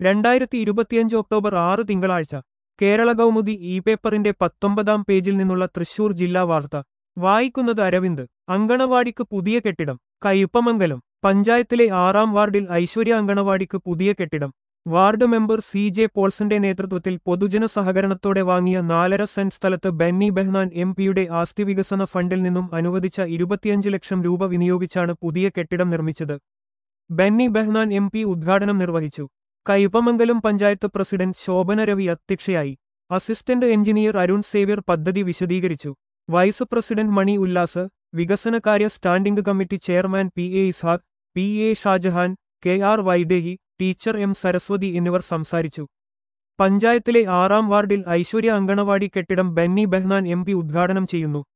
രണ്ടായിരത്തി ഇരുപത്തിയഞ്ച് ഒക്ടോബർ ആറ് തിങ്കളാഴ്ച കേരള കൗമുദി ഇ പേപ്പറിന്റെ പത്തൊമ്പതാം പേജിൽ നിന്നുള്ള തൃശൂർ ജില്ലാ വാർത്ത വായിക്കുന്നത് അരവിന്ദ് അങ്കണവാടിക്ക് പുതിയ കെട്ടിടം കയ്പമംഗലം പഞ്ചായത്തിലെ ആറാം വാർഡിൽ ഐശ്വര്യ അങ്കണവാടിക്ക് പുതിയ കെട്ടിടം വാർഡ് മെമ്പർ സി ജെ പോൾസന്റെ നേതൃത്വത്തിൽ പൊതുജന സഹകരണത്തോടെ വാങ്ങിയ നാലര സെന്റ് സ്ഥലത്ത് ബെന്നി ബെഹ്നാൻ എം പിയുടെ ആസ്തി വികസന ഫണ്ടിൽ നിന്നും അനുവദിച്ച ഇരുപത്തിയഞ്ച് ലക്ഷം രൂപ വിനിയോഗിച്ചാണ് പുതിയ കെട്ടിടം നിർമ്മിച്ചത് ബെന്നി ബെഹ്നാൻ എം പി ഉദ്ഘാടനം നിർവഹിച്ചു കയ്പമംഗലം പഞ്ചായത്ത് പ്രസിഡന്റ് ശോഭന രവി അധ്യക്ഷയായി അസിസ്റ്റന്റ് എഞ്ചിനീയർ അരുൺ സേവ്യർ പദ്ധതി വിശദീകരിച്ചു വൈസ് പ്രസിഡന്റ് മണി ഉല്ലാസ് വികസനകാര്യ standing committee chairman P A Ishaq P A Shajahan K R Vaidehi teacher M Saraswathi എന്നിവർ സംസാരിച്ചു പഞ്ചായത്തിലെ ആറാം വാർഡിൽ ഐശ്വര്യ അങ്കണവാടി കെട്ടിടം ബെന്നി ബെഹ്നാൻ എം പി ഉദ്ഘാടനം ചെയ്യുന്നു